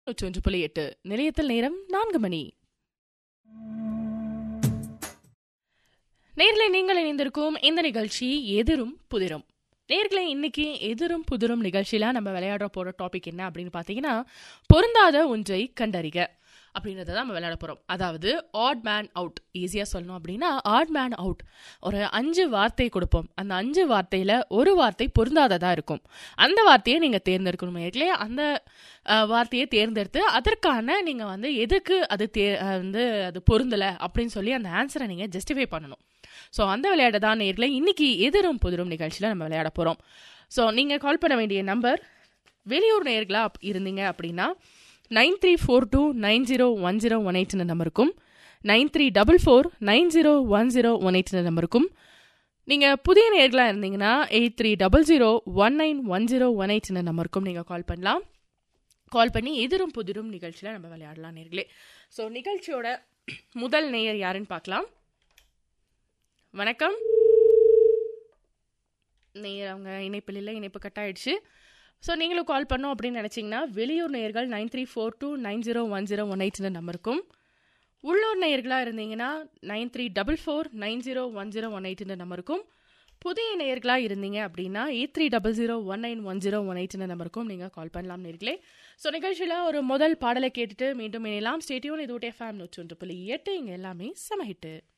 தொண்ணூற்றி புள்ளி எட்டு நிலையத்தில் நேரம் நான்கு மணி நேர்களை நீங்கள் இணைந்திருக்கும் இந்த நிகழ்ச்சி எதிரும் புதிரும் நேர்களை இன்னைக்கு எதிரும் புதிரும் நிகழ்ச்சியில நம்ம விளையாட போற டாபிக் என்ன அப்படின்னு பார்த்தீங்கன்னா பொருந்தாத ஒன்றை கண்டறிக அப்படின்றத தான் நம்ம விளையாட போறோம் அதாவது ஆட் மேன் அவுட் ஈஸியா சொல்லணும் அப்படின்னா ஆட் மேன் அவுட் ஒரு அஞ்சு வார்த்தை கொடுப்போம் அந்த அஞ்சு வார்த்தையில ஒரு வார்த்தை பொருந்தாததா இருக்கும் அந்த வார்த்தையை நீங்க தேர்ந்தெடுக்கணும் நேர்களே அந்த அஹ், வார்த்தையை தேர்ந்தெடுத்து அதற்கான நீங்க வந்து எதுக்கு அது தே அஹ், வந்து அது பொருந்தல அப்படின்னு சொல்லி அந்த ஆன்சரை நீங்க ஜஸ்டிஃபை பண்ணணும் ஸோ அந்த விளையாட தான் நேர்களை இன்னைக்கு எதிரும் புதிரும் நிகழ்ச்சியில் நம்ம விளையாட போகிறோம் ஸோ நீங்கள் கால் பண்ண வேண்டிய நம்பர் வெளியூர் நேர்களா அப்- இருந்தீங்க அப்படின்னா nine three four two nine zero one zero one எயிட்னு நம்பருக்கும் nine three double four nine zero one zero one எயிட்னு நம்பருக்கும் நீங்கள் புதிய நேர்களாக இருந்தீங்கன்னா eight three double zero one nine one zero one எயிட்னு நம்பருக்கும் நீங்கள் கால் பண்ணலாம் கால் பண்ணி எதிரும் புதிரும் நிகழ்ச்சியில் நம்ம விளையாடலாம் நேர்களே ஸோ நிகழ்ச்சியோட முதல் நேயர் யாருன்னு பார்க்கலாம் வணக்கம் நேயர் அவங்க இணைப்பில் இல்லை இணைப்பு கட் ஆயிடுச்சு ஸோ நீங்களும் கால் பண்ணோம் அப்படின்னு நினச்சிங்கன்னா வெளியூர் நேயர்கள் nine three four two nine zero one zero one எயிட்னு நம்பருக்கும் உள்ளூர் நேயர்களாக இருந்தீங்கன்னா nine three double four nine zero one zero one எயிட்னு நம்பருக்கும் புதிய நேயர்களாக இருந்தீங்க அப்படின்னா eight three double zero one nine one zero one எயிட்னு நம்பருக்கும் நீங்கள் கால் பண்ணலாம் நேர்களே ஸோ நிகழ்ச்சியில் ஒரு முதல் பாடலை கேட்டுட்டு மீண்டும் இணையலாம் ஸ்டேடியோன் இது ஃபேம் நூற்றி ஒன்று புள்ளி எட்டு இங்கே எல்லாமே சமஹிட்டு